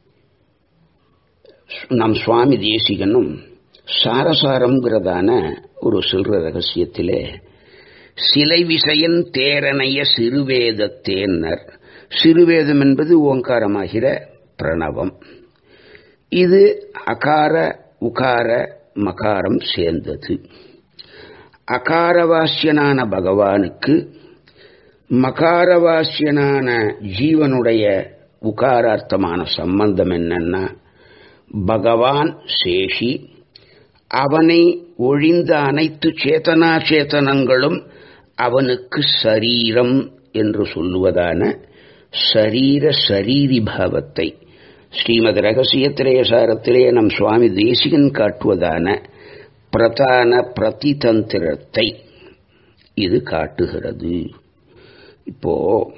நம் சுவாமி தேசிகனும் சாரசாரம்ங்கிறதான ஒரு சில்ற ரகசியத்திலே சிலை விசயன் தேரனைய சிறுவேதத்தேன்னர் சிறுவேதம் என்பது ஓங்காரமாகிற பிரணவம் இது அகார உகார மகாரம் சேர்ந்தது அகாரவாசியனான பகவானுக்கு மகாரவாசியனான ஜீவனுடைய உகாரார்த்தமான சம்பந்தம் என்னன்னா பகவான் சேஷி அவனை ஒழிந்த அனைத்து சேதனா சேத்தனங்களும் அவனுக்கு சரீரம் என்று சொல்லுவதான சரீர சரீரி பாவத்தை ஸ்ரீமத் ரகசிய திரேசாரத்திலே நம் சுவாமி தேசிகன் காட்டுவதான பிரதான பிரதிதந்திரத்தை இது காட்டுகிறது இப்போ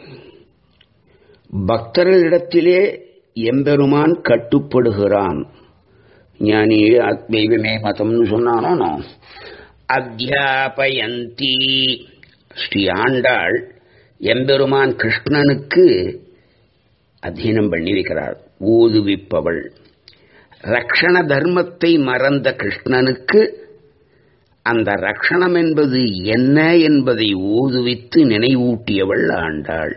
பக்தர்களிடத்திலே எம்பெருமான் கட்டுப்படுகிறான் ஞானி தெய்வமே மதம்னு சொன்னானோ அத்தியாபயந்தி ஸ்ரீ ஆண்டாள் எம்பெருமான் கிருஷ்ணனுக்கு அத்தீனம் பண்ணி வைக்கிறாள் ஊதுவிப்பவள் ரக்ஷண தர்மத்தை மறந்த கிருஷ்ணனுக்கு அந்த ரக்ஷணம் என்பது என்ன என்பதை ஊதுவித்து நினைவூட்டியவள் ஆண்டாள்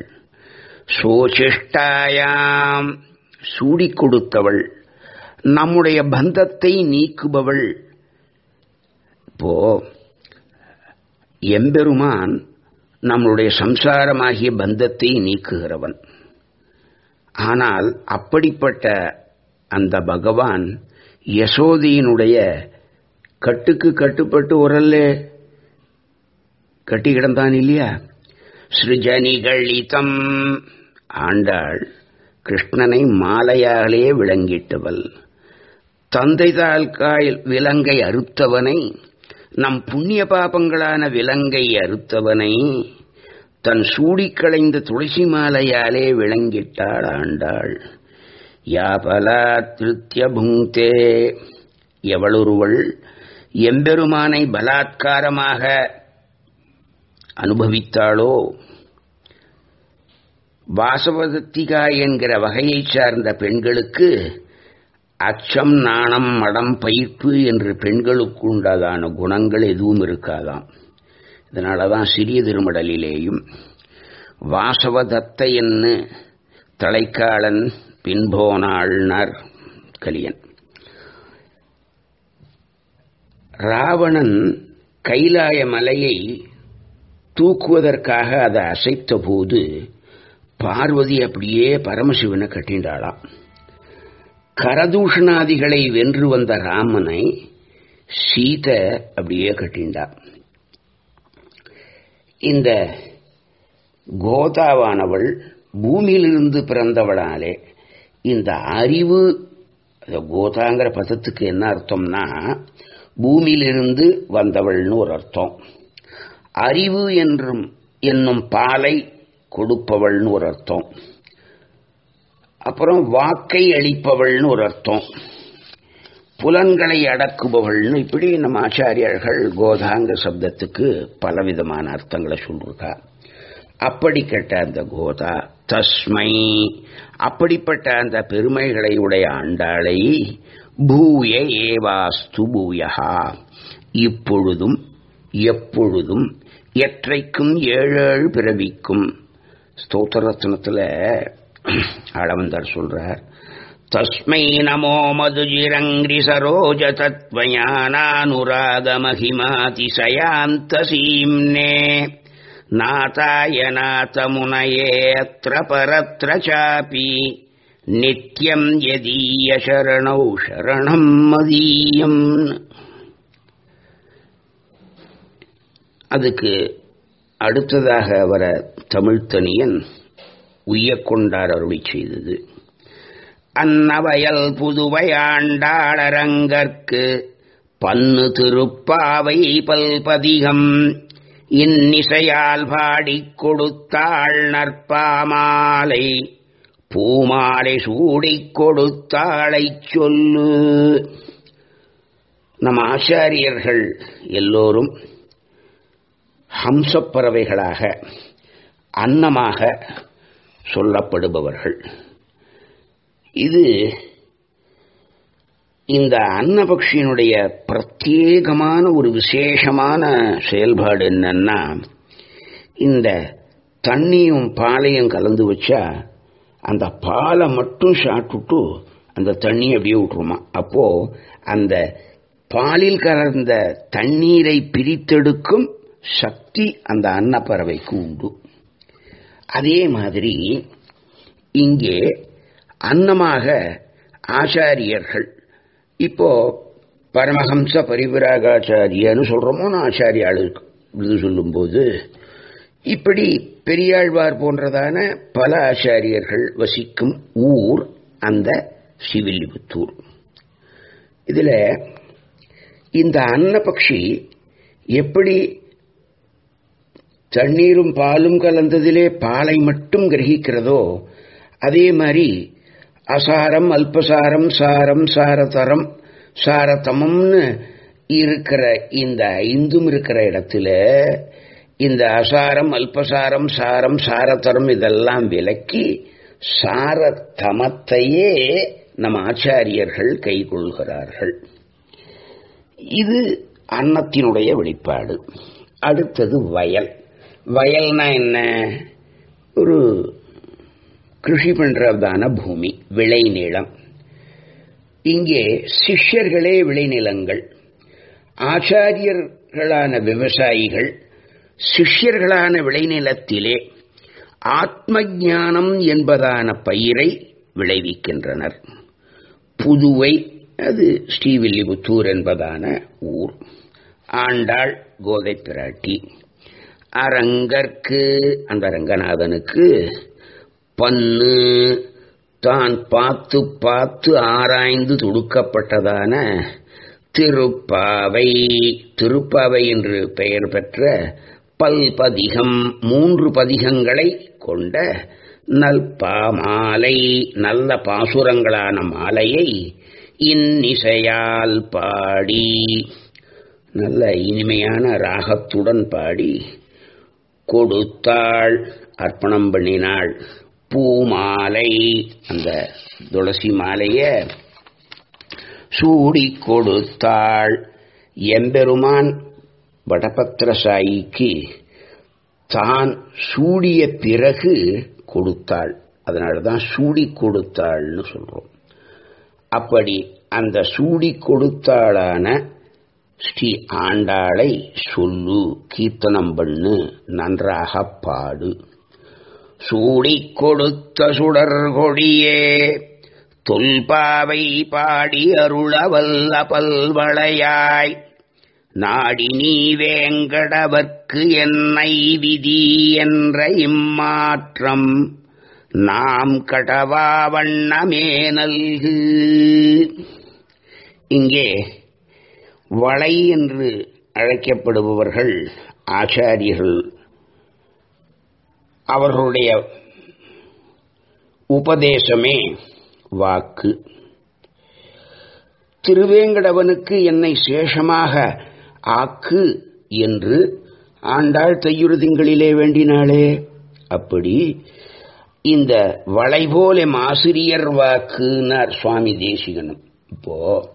சோசிஷ்டாயாம் சூடிக் கொடுத்தவள் நம்முடைய பந்தத்தை நீக்குபவள் இப்போ எம்பெருமான் நம்முடைய சம்சாரமாகிய பந்தத்தை நீக்குகிறவன் ஆனால் அப்படிப்பட்ட அந்த பகவான் யசோதியினுடைய கட்டுக்கு கட்டுப்பட்டு உரல்ல கட்டி கிடந்தான் இல்லையா சிருஜனிகளிதம் ஆண்டாள் கிருஷ்ணனை மாலையாலே விளங்கிட்டவள் தந்தை தாழ்காயில் விலங்கை அறுத்தவனை நம் புண்ணிய பாபங்களான விலங்கை அறுத்தவனை தன் சூடிக்களைந்த துளசி மாலையாலே விளங்கிட்டாள் ஆண்டாள் யாபலா திருத்திய புங்கே எவளொருவள் எம்பெருமானை பலாத்காரமாக அனுபவித்தாளோ வாசவதத்திகா என்கிற வகையைச் சார்ந்த பெண்களுக்கு அச்சம் நாணம் மடம் பயிர்ப்பு என்று பெண்களுக்கு உண்டாதான குணங்கள் எதுவும் இருக்காதாம் இதனால தான் சிறிய திருமடலிலேயும் வாசவதத்தை என்று தலைக்காளன் பின்போனாள்னர் கலியன் ராவணன் கைலாய மலையை தூக்குவதற்காக அதை அசைத்த போது பார்வதி அப்படியே பரமசிவனை கட்டிண்டாளாம் கரதூஷணாதிகளை வென்று வந்த ராமனை சீதை அப்படியே கட்டிண்டா இந்த கோதாவானவள் பூமியிலிருந்து பிறந்தவளாலே இந்த அறிவு கோதாங்கிற பதத்துக்கு என்ன அர்த்தம்னா பூமியிலிருந்து வந்தவள்னு ஒரு அர்த்தம் அறிவு என்றும் என்னும் பாலை கொடுப்பவள்னு ஒரு அர்த்தம் அப்புறம் வாக்கை அளிப்பவள்னு ஒரு அர்த்தம் புலன்களை அடக்குபவள்னு இப்படி நம்ம ஆச்சாரியர்கள் கோதாங்க சப்தத்துக்கு பலவிதமான அர்த்தங்களை சொல்லிருக்கா அப்படி கெட்ட அந்த கோதா தஸ்மை அப்படிப்பட்ட அந்த பெருமைகளை உடைய ஆண்டாளை பூய ஏவாஸ்து பூயகா இப்பொழுதும் எப்பொழுதும் எற்றைக்கும் ஏழேழு பிறவிக்கும் ஸ்தோத்திரத்தினத்தில் ஆளவந்தார் சொல்றார் தஸ்மை நமோ மதுஜிரங்கிரி சரோஜ தத்வயானானுராக மகிமாதிசயாந்த சீம்னே நாதாய நாதமுனயே அத்திர பரத்ர சாபி நித்யம் யதீய சரணௌ சரணம் மதீயம் அதுக்கு அடுத்ததாக வர தமிழ்த்தனியன் உய்யக்கொண்டார் அருளி செய்தது அன்னவயல் புதுவையாண்டாளரங்கற்கு பன்னு திருப்பாவை பல்பதிகம் இன்னிசையால் பாடிக் கொடுத்தாள் நற்பாமாலை பூமாலை சூடிக் கொடுத்தாளைச் சொல்லு நம் ஆச்சாரியர்கள் எல்லோரும் ஹம்சப்பறவைகளாக அன்னமாக சொல்லப்படுபவர்கள் இது இந்த அன்னபக்ஷியினுடைய பிரத்யேகமான ஒரு விசேஷமான செயல்பாடு என்னன்னா இந்த தண்ணியும் பாலையும் கலந்து வச்சா அந்த பாலை மட்டும் சாப்பிட்டுட்டு அந்த தண்ணியை அப்படியே விட்டுருமா அப்போ அந்த பாலில் கலந்த தண்ணீரை பிரித்தெடுக்கும் சக்தி அந்த அன்னப்பறவைக்கு உண்டு அதே மாதிரி இங்கே அன்னமாக ஆச்சாரியர்கள் இப்போ பரமஹம்ச பரிவிராகாச்சாரியன்னு சொல்றோமோ ஆச்சாரியாளுக்கு இது சொல்லும்போது இப்படி பெரியாழ்வார் போன்றதான பல ஆச்சாரியர்கள் வசிக்கும் ஊர் அந்த சிவில்லிபுத்தூர் இதுல இந்த அன்னபக்ஷி எப்படி தண்ணீரும் பாலும் கலந்ததிலே பாலை மட்டும் கிரகிக்கிறதோ அதே மாதிரி அசாரம் அல்பசாரம் சாரம் சாரதரம் சாரதமம்னு இருக்கிற இந்த ஐந்தும் இருக்கிற இடத்துல இந்த அசாரம் அல்பசாரம் சாரம் சாரதரம் இதெல்லாம் விலக்கி சாரதமத்தையே நம் ஆச்சாரியர்கள் கைகொள்கிறார்கள் இது அன்னத்தினுடைய வெளிப்பாடு அடுத்தது வயல் வயல்னா என்ன ஒரு கிருஷி பண்றதான பூமி விளைநிலம் இங்கே சிஷ்யர்களே விளைநிலங்கள் ஆச்சாரியர்களான விவசாயிகள் சிஷ்யர்களான விளைநிலத்திலே ஆத்ம ஞானம் என்பதான பயிரை விளைவிக்கின்றனர் புதுவை அது ஸ்ரீவில்லிபுத்தூர் என்பதான ஊர் ஆண்டாள் கோதை பிராட்டி அரங்கற்கு அந்த ரங்கநாதனுக்கு பன்னு தான் பார்த்து பார்த்து ஆராய்ந்து துடுக்கப்பட்டதான திருப்பாவை திருப்பாவை என்று பெயர் பெற்ற பல்பதிகம் மூன்று பதிகங்களை கொண்ட நல்பாமாலை நல்ல பாசுரங்களான மாலையை இன்னிசையால் பாடி நல்ல இனிமையான ராகத்துடன் பாடி கொடுத்தாள் அர்ப்பணம் பண்ணினாள் பூமாலை அந்த துளசி மாலைய சூடி கொடுத்தாள் எம்பெருமான் வடபத்திரசாயிக்கு தான் சூடிய பிறகு கொடுத்தாள் அதனால தான் சூடி கொடுத்தாள்னு சொல்றோம் அப்படி அந்த சூடி கொடுத்தாளான ஸ்ரீ ஆண்டாளை சொல்லு கீர்த்தனம் பண்ணு நன்றாக பாடு சூடிக் கொடுத்த சுடர் கொடியே தொல்பாவை பாடி அருளவல்ல பல்வளையாய் நாடி நீ வேங்கடவர்க்கு என்னை விதி என்ற இம்மாற்றம் நாம் கடவா வண்ணமே நல்கு இங்கே வளை என்று அழைக்கப்படுபவர்கள் ஆச்சாரியர்கள் அவர்களுடைய உபதேசமே வாக்கு திருவேங்கடவனுக்கு என்னை சேஷமாக ஆக்கு என்று ஆண்டாள் தையுறு திங்களிலே வேண்டினாளே அப்படி இந்த வளைபோல ஆசிரியர் வாக்குனார் சுவாமி தேசிகனும் இப்போ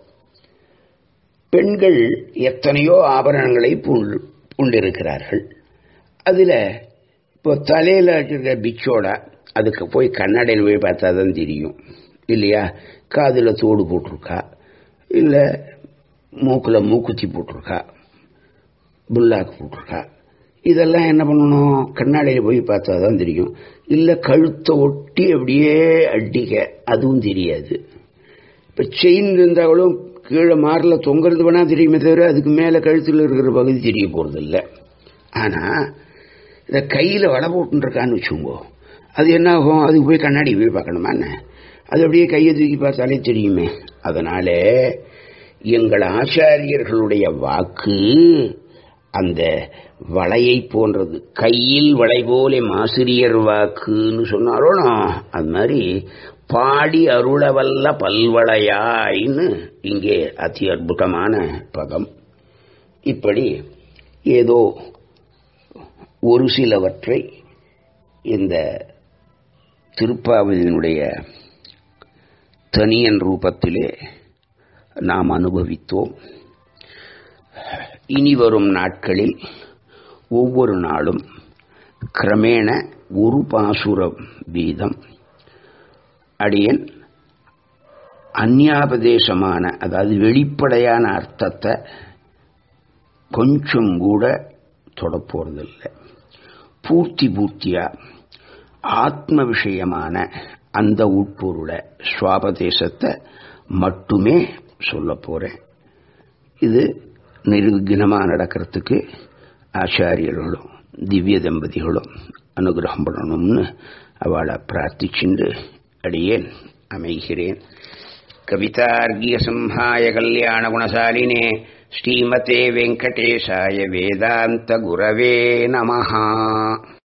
பெண்கள் எத்தனையோ ஆபரணங்களை பூண்டு பூண்டிருக்கிறார்கள் அதில் இப்போ தலையில் வச்சிருக்க பிச்சோடா அதுக்கு போய் கண்ணாடியில் போய் பார்த்தா தான் தெரியும் இல்லையா காதில் தோடு போட்டிருக்கா இல்லை மூக்கில் மூக்குத்தி போட்டிருக்கா புல்லாக்கு போட்டிருக்கா இதெல்லாம் என்ன பண்ணணும் கண்ணாடியில் போய் பார்த்தா தான் தெரியும் இல்லை கழுத்தை ஒட்டி அப்படியே அடிக்க அதுவும் தெரியாது இப்போ செயின் இருந்தாலும் கீழே மாரில் தொங்குறது வேணா தெரியுமே தவிர அதுக்கு மேலே கழுத்தில் இருக்கிற பகுதி தெரிய போகிறது இல்லை ஆனால் இந்த கையில் வலை போட்டுருக்கான்னு வச்சுக்கோங்க அது என்ன ஆகும் அதுக்கு போய் கண்ணாடி போய் பார்க்கணுமா என்ன அது அப்படியே கையை தூக்கி பார்த்தாலே தெரியுமே அதனால எங்கள் ஆச்சாரியர்களுடைய வாக்கு அந்த வளையை போன்றது கையில் வளை போல மாசிரியர் வாக்குன்னு சொன்னாரோனோ அது மாதிரி பாடி அருளவல்ல பல்வளையாயின்னு இங்கே அதி அற்புதமான பதம் இப்படி ஏதோ ஒரு சிலவற்றை இந்த திருப்பாவதியினுடைய தனியன் ரூபத்திலே நாம் அனுபவித்தோம் இனி வரும் நாட்களில் ஒவ்வொரு நாளும் கிரமேண ஒரு பாசுரம் வீதம் அடியன் அந்யாபதேசமான அதாவது வெளிப்படையான அர்த்தத்தை கொஞ்சம் கூட தொடப்போறதில்லை பூர்த்தி பூர்த்தியா ஆத்ம விஷயமான அந்த உட்பொருளை சுவாபதேசத்தை மட்டுமே சொல்ல போறேன் இது நிர்விக்னமாக நடக்கிறதுக்கு ஆச்சாரியர்களும் திவ்ய தம்பதிகளும் அனுகிரகம் பண்ணணும்னு அவளை பிரார்த்திச்சுண்டு அடியேன் அமைகிறேன் கவிதார்கிய சம்ஹாய கல்யாண குணசாலினே ஸ்ரீமதே வெங்கடேசாய வேதாந்த குரவே நமஹா